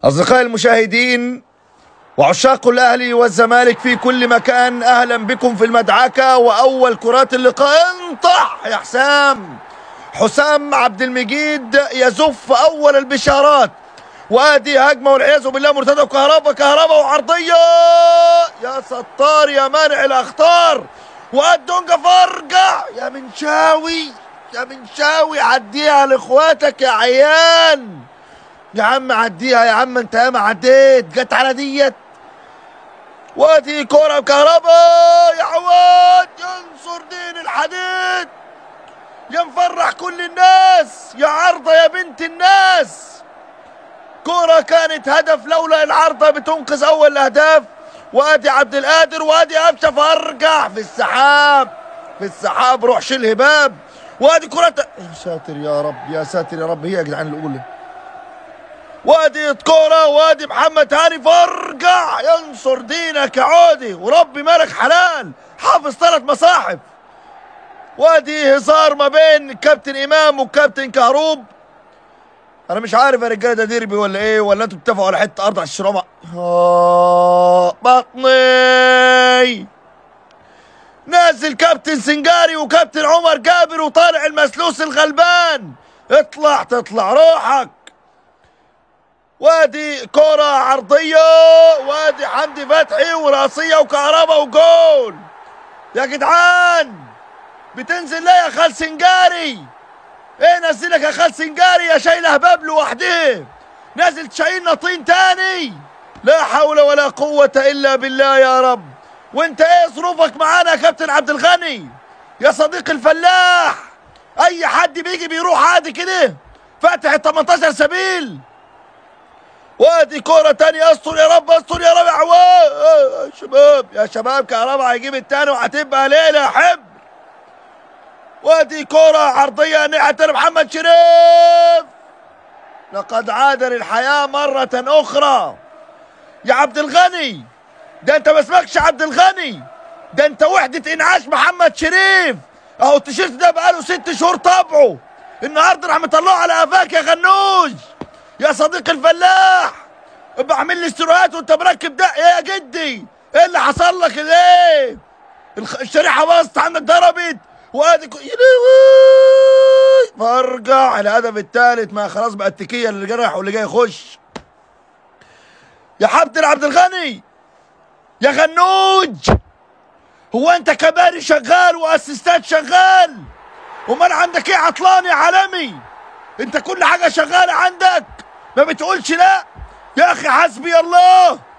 أصدقائي المشاهدين وعشاق الأهلي والزمالك في كل مكان أهلا بكم في المدعكة وأول كرات اللقاء انطح يا حسام حسام عبد المجيد يزف أول البشارات وادي هجمه والعياذ بالله مرتده وكهرباء كهرباء وعرضيه يا ستار يا مانع الاخطار والدونجا فرجع يا منشاوي يا منشاوي عديها لاخواتك يا عيان يا عم عديها يا عم انت ياما عديت جت على ديت وادي كرة كهرباء يا عواد ينصر دين الحديد يا مفرح كل الناس يا عرضة يا بنت الناس كرة كانت هدف لولا العارضة بتنقذ أول الأهداف وادي عبد القادر وادي أبشة فارجع في السحاب في السحاب روح شيل هباب وادي كرة يا ساتر يا رب يا ساتر يا رب هي يا جدعان الأولى وادي كرة وادي محمد هاني فارجع ينصر دينك يا عودي وربي مالك حلال حافظ ثلاث مصاحف وادي هزار ما بين كابتن إمام وكابتن كهروب انا مش عارف يا رجاله ده ديربي ولا ايه ولا انتوا بتتفقوا على حته ارض على الشرامه آه بطني نازل كابتن سنجاري وكابتن عمر جابر وطالع المسلوس الغلبان اطلع تطلع روحك وادي كرة عرضية وادي حمدي فتحي وراسية وكهرباء وجول يا جدعان بتنزل ليه يا خال سنجاري ايه نزلك يا خال سنجاري يا شايل هباب لوحده نازل شايلنا طين تاني لا حول ولا قوة الا بالله يا رب وانت ايه ظروفك معانا يا كابتن عبد الغني يا صديق الفلاح اي حد بيجي بيروح عادي كده فاتح ال 18 سبيل وادي كرة تانية استر يا رب استر يا رب يا عواد يا شباب يا شباب كهربا هيجيب التاني وهتبقى ليلة يا حب وادي كرة عرضية ناحية محمد شريف لقد عاد للحياة مرة أخرى يا عبد الغني ده أنت ما اسمكش عبد الغني ده أنت وحدة إنعاش محمد شريف أهو التيشيرت ده بقاله ست شهور طبعه النهارده راح مطلعه على قفاك يا غنوج يا صديق الفلاح ابقى اعمل لي استروهات وانت مركب ده ايه يا جدي ايه اللي حصل لك ايه الشريحه باظت عندك ضربت وادي كو... فارجع الهدف الثالث ما خلاص بقى التكيه اللي جرح واللي جاي يخش يا حبد عبد الغني يا غنوج هو انت كباري شغال واسيستات شغال امال عندك ايه عطلان يا عالمي انت كل حاجه شغاله عندك ما بتقولش لا يا اخي حسبي الله